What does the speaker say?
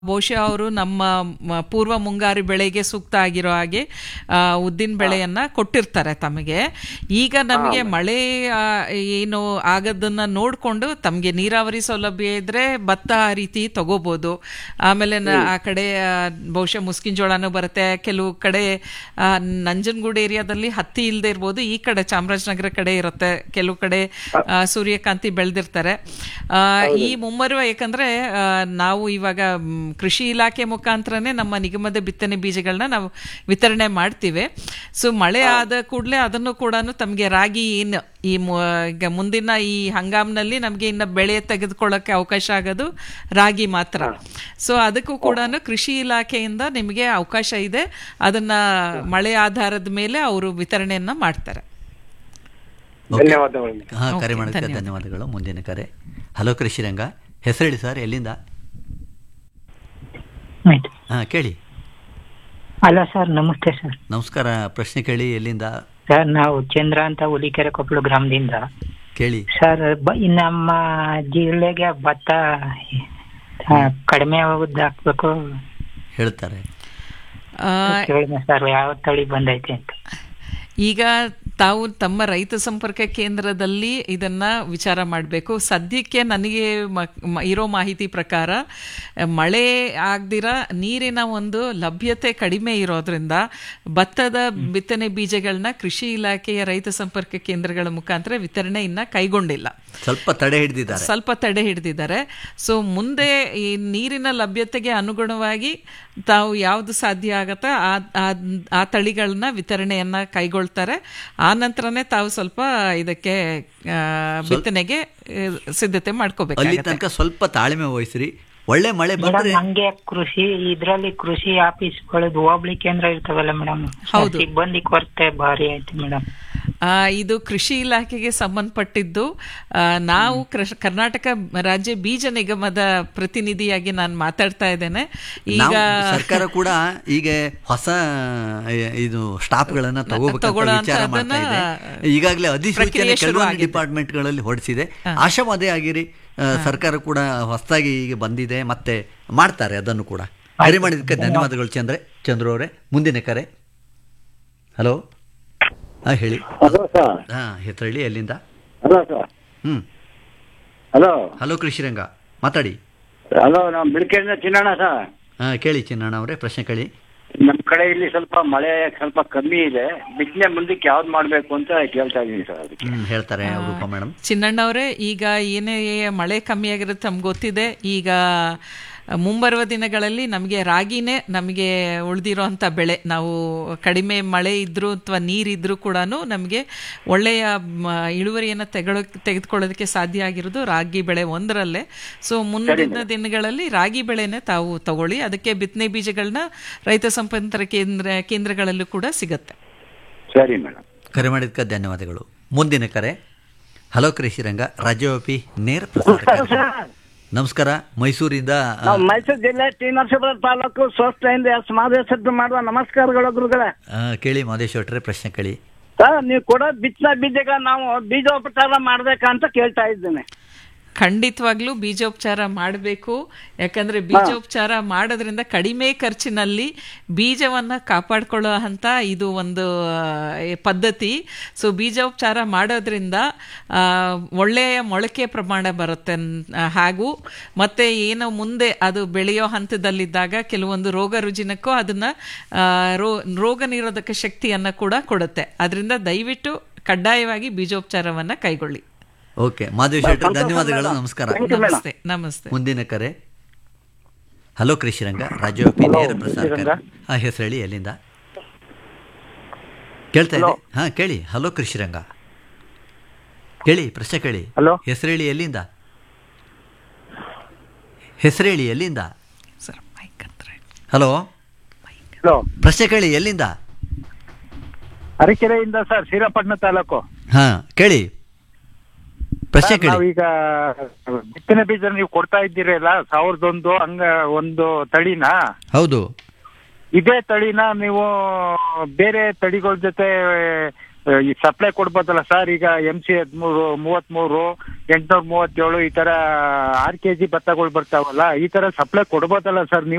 ಬಹುಶಃ ಅವರು ನಮ್ಮ ಮ- ಪೂರ್ವ ಮುಂಗಾರು ಬೆಳೆಗೆ ಸೂಕ್ತ ಆಗಿರೋ ಹಾಗೆ ಆ, ಉದ್ದಿನ ಬೆಳೆಯನ್ನ ಕೊಟ್ಟಿರ್ತಾರೆ ತಮಗೆ ಈಗ ನಮಗೆ ಮಳೆ ಆ, ಏನು ಆಗದನ್ನ ನೋಡ್ಕೊಂಡು ತಮಗೆ ನೀರಾವರಿ ಸೌಲಭ್ಯ ಇದ್ರೆ ಭತ್ತ ಆ ರೀತಿ ತಗೋಬಹುದು ಆಮೇಲೆ ನ- ಆ ಕಡೆ ಆ, ಬಹುಶಃ ಮುಸ್ಕಿನ ಜೋಳನೂ ಬರುತ್ತೆ ಕೆಲವು ಕಡೆ ಆ, ನಂಜನಗೂಡು ಏರಿಯಾದಲ್ಲಿ ಹತ್ತಿ ಇಲ್ಲದೆ ಇರ್ಬೋದು ಈ ಕಡೆ ಚಾಮರಾಜನಗರ ಕಡೆ ಇರುತ್ತೆ ಕೆಲವು ಕಡೆ ಆ, ಸೂರ್ಯಕಾಂತಿ ಬೆಳೆದಿರ್ತಾರೆ ಆ, ಈ ಮುಮ್ಮರುವ ಯಾಕಂದ್ರೆ ಆ, ನಾವು ಇವಾಗ ಮ್, ಕೃಷಿ ಇಲಾಖೆ ಮುಖಾಂತರನೇ ನಮ್ಮ ನಿಗಮದ ಬಿತ್ತನೆ ಬೀಜಗಳನ್ನ ನಾವು ವಿತರಣೆ ಮಾಡ್ತೀವಿ ಸೊ ಮಳೆ ಆದ ಕೂಡಲೇ ಅದನ್ನು ಕೂಡ ತಮಗೆ ರಾಗಿ ಏನು ಈ ಮು- ಈಗ ಮುಂದಿನ ಈ ಹಂಗಾಮ್ನಲ್ಲಿ ನಮಗೆ ಇನ್ನು ಬೆಳೆ ತೆಗೆದುಕೊಳ್ಳೋಕೆ ಅವಕಾಶ ಆಗೋದು ರಾಗಿ ಮಾತ್ರ ಸೊ ಅದಕ್ಕೂ ಕೂಡ ಕೃಷಿ ಇಲಾಖೆಯಿಂದ ನಿಮಗೆ ಅವಕಾಶ ಇದೆ ಅದನ್ನ ಮಳೆ ಆಧಾರದ ಮೇಲೆ ಅವರು ವಿತರಣೆಯನ್ನ ಮಾಡ್ತಾರೆ ಧನ್ಯವಾದಗಳು ಹಾ ಕರೆ ಓಕೆ, ಮಾಡೋದಕ್ಕೆ ಧನ್ಯವಾದ. ಧನ್ಯವಾದಗಳು ಮುಂದಿನ ಕರೆ ಹಲೋ ಕೃಷಿರಂಗ ಹೆಸರೇಳಿ ಸರ್ ಎಲ್ಲಿಂದ ಆಯ್ತು ಹಾ ಕೇಳಿ ಅಲ್ಲ ಸರ್ ನಮಸ್ತೆ ಸರ್ ನಮಸ್ಕಾರ ಪ್ರಶ್ನೆ ಕೇಳಿ ಎಲ್ಲಿಂದ ಸರ್ ನಾವು ಚಂದ್ರ ಅಂತ ಹುಲಿಕೆರೆ ಕೊಪ್ಪಳ ಗ್ರಾಮದಿಂದ ಕೇಳಿ ಸರ್ ಬ- ಈ ನಮ್ಮ ಜಿಲ್ಲೆಗೆ ಭತ್ತ ಆ, ಕಡಿಮೆ ಅವಧಿ ಹಾಕ್ಬೇಕು ಹೇಳ್ತಾರೆ ಆ, ಕೇಳಿದೆ ಸರ್ ಯಾವ ತಳಿ ಬಂದೈತೆ ಅಂತ ಈಗ ತಾವು ತಮ್ಮ ರೈತ ಸಂಪರ್ಕ ಕೇಂದ್ರದಲ್ಲಿ ಇದನ್ನ ವಿಚಾರ ಮಾಡಬೇಕು ಸದ್ಯಕ್ಕೆ ನನಗೆ ಮ- ಮ- ಇರೋ ಮಾಹಿತಿ ಪ್ರಕಾರ ಅಹ್, ಮಳೆ ಆಗ್ದಿರ ನೀರಿನ ಒಂದು ಲಭ್ಯತೆ ಕಡಿಮೆ ಇರೋದ್ರಿಂದ ಭತ್ತದ ಬಿತ್ತನೆ ಬೀಜಗಳನ್ನ ಕೃಷಿ ಇಲಾಖೆಯ ರೈತ ಸಂಪರ್ಕ ಕೇಂದ್ರಗಳ ಮುಖಾಂತರ ವಿತರಣೆ ಇನ್ನ ಕೈಗೊಂಡಿಲ್ಲ ಸ್ವಲ್ಪ ತಡೆ ಹಿಡಿದಿದ್ದಾರೆ ಸ್ವಲ್ಪ ತಡೆ ಹಿಡಿದಿದ್ದಾರೆ ಸೊ ಮುಂದೆ ಈ ನೀರಿನ ಲಭ್ಯತೆಗೆ ಅನುಗುಣವಾಗಿ ತಾವು ಯಾವುದು ಸಾಧ್ಯ ಆಗತ್ತ ಆ ಆ- ಆ ತಳಿಗಳನ್ನ ವಿತರಣೆಯನ್ನ ಕೈಗೊಳ್ತಾರೆ ಆ ನಂತರನೇ ತಾವು ಸ್ವಲ್ಪ ಇದಕ್ಕೆ ಆ, ಬಿತ್ತನೆಗೆ ಆ, ಸಿದ್ಧತೆ ಅಲ್ಲಿ ಮಾಡ್ಕೋಬೇಕಾಗುತ್ತೆ ತನಕ ಸ್ವಲ್ಪ ತಾಳ್ಮೆ ವಹಿಸ್ರಿ ಒಳ್ಳೆ ಮಳೆ ಮೇಡಮ್ ಬಂದ್ರೆ ಹಂಗೆ ಕೃಷಿ ಇದ್ರಲ್ಲಿ ಕೃಷಿ ಆಫೀಸ್ಗಳದ್ದು ಹೋಬಳಿ ಕೇಂದ್ರ ಇರ್ತಾವಲ್ಲ ಮೇಡಮ್ ಹೌದು. ಸಿಬ್ಬಂದಿ ಕೊರತೆ ಭಾರಿ ಆಯ್ತು ಮೇಡಮ್ ಆ, ಇದು ಕೃಷಿ ಇಲಾಖೆಗೆ ಸಂಬಂಧಪಟ್ಟಿದ್ದು ಆ, ನಾವು ಕೃಷ್- ಕರ್ನಾಟಕ ರಾಜ್ಯ ಬೀಜ ನಿಗಮದ ಪ್ರತಿನಿಧಿಯಾಗಿ ನಾನು ಮಾತಾಡ್ತಾ ಇದ್ದೇನೆ ಈಗ ನಾವು ಸರ್ಕಾರ ಕೂಡ ಈಗ ಹೊಸ ಎ, ಇದು ಸ್ಟಾಫ್ ಗಳನ್ನ ತಗೋಬೇಕಂತ ತಗೊಳ್ಳೋ ವಿಚಾರ ಅಂತ ಮಾಡ್ತಾ ಇದೆ ಅದನ್ನ ಈಗಾಗಲೇ ಅಧಿಸೂಚನೆ ಪ್ರಕ್ರಿಯೆ ಕೆಲವೊಂದು ಶುರುವಾಗಿದೆ. ಡಿಪಾರ್ಟ್ಮೆಂಟ್ ಗಳಲ್ಲಿ ಹೊರಡಿಸಿದೆ ಆಶಾವಾದಿ ಆಗಿರಿ ಆ, ಸರ್ಕಾರ ಕೂಡ ಹೊಸದಾಗಿ ಈಗ ಬಂದಿದೆ ಮತ್ತೆ ಮಾಡ್ತಾರೆ ಅದನ್ನು ಕೂಡ ಕರೆ ಮಾಡಿದ್ದಕ್ಕೆ ಧನ್ಯವಾದಗಳು ಚಂದ್ರೆ ಚಂದ್ರು ಅವರೇ ಮುಂದಿನ ಕರೆ ಹಲೋ ಹಾ ಹೇಳಿ ಹಲೋ ಸರ್ ಹಾ ಹೆಸರಳ್ಳಿ ಎಲ್ಲಿಂದ ಹಲೋ ಸರ್ ಹ್ಮ್ ಹಲೋ ಹಲೋ ಕೃಷಿರಂಗ ಮಾತಾಡಿ ಹಲೋ ನಾವು ಬಿಳ್ಕೆಯಿಂದ ಚಿನ್ನಣ್ಣ ಸರ್ ಹಾ ಕೇಳಿ ಚಿನ್ನಣ್ಣ ಅವರೇ ಪ್ರಶ್ನೆ ಕೇಳಿ ನಮ್ಮ ಕಡೆ ಇಲ್ಲಿ ಸ್ವಲ್ಪ ಮಳೆ ಸ್ವಲ್ಪ ಕಮ್ಮಿ ಇದೆ ಬಿತ್ತನೆ ಮುಂದಕ್ಕೆ ಯಾವ್ದು ಮಾಡಬೇಕು ಅಂತ ಕೇಳ್ತಾ ಇದ್ದೀನಿ ಸರ್ ಅದಕ್ಕೆ ಹ್ಮ್ ಹೇಳ್ತಾರೆ ರೂಪಾ ಮೇಡಮ್ ಚಿನ್ನಣ್ಣವ್ರೆ ಈಗ ಏನೇ ಮಳೆ ಕಮ್ಮಿ ಆಗಿರುತ್ತೆ ನಮ್ಗೆ ಗೊತ್ತಿದೆ ಈಗ ಮುಂಬರುವ ದಿನಗಳಲ್ಲಿ ನಮಗೆ ರಾಗಿನೇ ನಮಗೆ ಉಳಿದಿರೋ ಅಂಥ ಬೆಳೆ ನಾವು ಕಡಿಮೆ ಮಳೆ ಇದ್ರೂ ಅಥವಾ ನೀರಿದ್ರೂ ಕೂಡ ನಮಗೆ ಒಳ್ಳೆಯ ಮ, ಇಳುವರಿಯನ್ನು ತೆಗೊಳ ತೆಗೆದುಕೊಳ್ಳೋದಕ್ಕೆ ಸಾಧ್ಯ ಆಗಿರೋದು ರಾಗಿ ಬೆಳೆ ಒಂದರಲ್ಲೇ ಸೊ ಮುಂದಿನ ದಿನಗಳಲ್ಲಿ ರಾಗಿ ಬೆಳೆನೇ ತಾವು ತಗೊಳ್ಳಿ ಅದಕ್ಕೆ ಬಿತ್ತನೆ ಬೀಜಗಳನ್ನ ರೈತ ಸಂಪರ್ಕ ಕೇಂದ್ರ ಕೇಂದ್ರಗಳಲ್ಲೂ ಕೂಡ ಸಿಗತ್ತೆ ಸರಿ ಮೇಡಮ್ ಕರೆ ಮಾಡಿದ್ದಕ್ಕೆ ಧನ್ಯವಾದಗಳು ಮುಂದಿನ ಕರೆ ಹಲೋ ಕೃಷಿರಂಗ ರಾಜ್ಯವ್ಯಾಪಿ ನೇರ ಪ್ರಸಾರ ಕಾರ್ಯಕ್ರಮ. ನಮಸ್ಕಾರ ಮೈಸೂರಿಂದ ಆ, ನಾವು ಮೈಸೂರು ಜಿಲ್ಲೆ ಟಿ ನರಸೀಪುರ ತಾಲೂಕು ಸ್ವಸ್ಥೆಯಿಂದ ಎಸ್ ಮಾದೇಶದ್ದು ಮಾಡುವ ನಮಸ್ಕಾರಗಳು ಗುರುಗಳೇ ಆ, ಕೇಳಿ ಮಾದೇಶ್ವಟ್ರೆ ಪ್ರಶ್ನೆ ಕೇಳಿ ಸರ್ ನೀವು ಕೊಡೋ ಬಿತ್ತನೆ ಬೀಜಗ ನಾವು ಬೀಜೋಪಚಾರ ಮಾಡ್ಬೇಕಂತ ಕೇಳ್ತಾ ಇದ್ದೇನೆ ಖಂಡಿತವಾಗ್ಲೂ ಬೀಜೋಪಚಾರ ಮಾಡಬೇಕು ಯಾಕಂದ್ರೆ ಬೀಜೋಪಚಾರ ಮಾಡೋದ್ರಿಂದ ಕಡಿಮೆ ಖರ್ಚಿನಲ್ಲಿ ಬೀಜವನ್ನ ಕಾಪಾಡ್ಕೊಳ್ಳೋ ಅಂತ ಇದು ಒಂದು ಆ, ಪದ್ಧತಿ ಸೊ ಬೀಜೋಪಚಾರ ಮಾಡೋದ್ರಿಂದ ಆ, ಒಳ್ಳೆಯ ಮೊಳಕೆ ಪ್ರಮಾಣ ಬರುತ್ತೆ ನ್- ಆ, ಹಾಗೂ ಮತ್ತೆ ಏನೋ ಮುಂದೆ ಅದು ಬೆಳೆಯೋ ಹಂತದಲ್ಲಿದ್ದಾಗ ಕೆಲವೊಂದು ರೋಗ ರುಜಿನಕ್ಕೂ ಅದನ್ನ ಆ, ರೋ ರೋಗ ನಿರೋಧಕ ಶಕ್ತಿಯನ್ನ ಕೂಡ ಕೊಡುತ್ತೆ ಅದರಿಂದ ದಯವಿಟ್ಟು ಕಡ್ಡಾಯವಾಗಿ ಬೀಜೋಪಚಾರವನ್ನ ಕೈಗೊಳ್ಳಿ ಓಕೆ ಮಾದೇಶ್ವಟ್ರೆ ಧನ್ಯವಾದಗಳು ನಮಸ್ಕಾರ ನಮಸ್ತೆ ನಮಸ್ತೆ ಮುಂದಿನ ಕರೆ ಹಲೋ ಕೃಷಿರಂಗ ರಾಜ್ಯವ್ಯಾಪಿ ನೇರ ಪ್ರಸಾರ ಕಾರ್ಯಕ್ರಮ. ಆ ಹೆಸರು ಹೇಳಿ ಎಲ್ಲಿಂದ ಕೇಳ್ತಾ ಇದೆ ಹಾ ಕೇಳಿ ಹಲೋ ಕೃಷಿರಂಗ ಕೇಳಿ ಪ್ರಶ್ನೆ ಕೇಳಿ ಹಲೋ. ಹೆಸರು ಹೇಳಿ ಎಲ್ಲಿಂದ ಹೆಸರು ಹೇಳಿ ಎಲ್ಲಿಂದ ಸರ್ ಮೈಕ್ ಹತ್ರ ಇಡಿ. ಹಲೋ ಹಲೋ ಪ್ರಶ್ನೆ ಕೇಳಿ ಎಲ್ಲಿಂದ ಅರಕೆರೆಯಿಂದ ಸರ್ ಶ್ರೀರಂಗಪಟ್ಟಣ ತಾಲೂಕು ಹಾ ಕೇಳಿ ಪ್ರಶ್ನೆ ಕೇಳಿ ನಾವೀಗ ಬಿತ್ತನೆ ಬೀಜ ನೀವು ಕೊಡ್ತಾ ಇದ್ದೀರಲ್ಲ ಸಾವಿರದ ಒಂದು ಹಂಗ ಒಂದು ತಳಿನ ಹೌದು ಇದೇ ತಳಿನ ನೀವು ಬೇರೆ ತಳಿಗಳ ಜೊತೆ ಆ, ಈ ಸಪ್ಲೈ ಕೊಡ್ಬೋದಲ್ಲ ಸರ್ ಈಗ ಎಂ ಸಿ ಹದಿಮೂರು ಮೂವತ್ಮೂರು ಎಂಟ್ನೂರ ಮೂವತ್ತೇಳು ಈ ತರ ಆರ್ ಕೆ ಜಿ ಭತ್ತಗಳು ಬರ್ತಾವಲ್ಲ ಈ ತರ ಸಪ್ಲೈ ಕೊಡ್ಬೋದಲ್ಲ ಸರ್ ನೀವು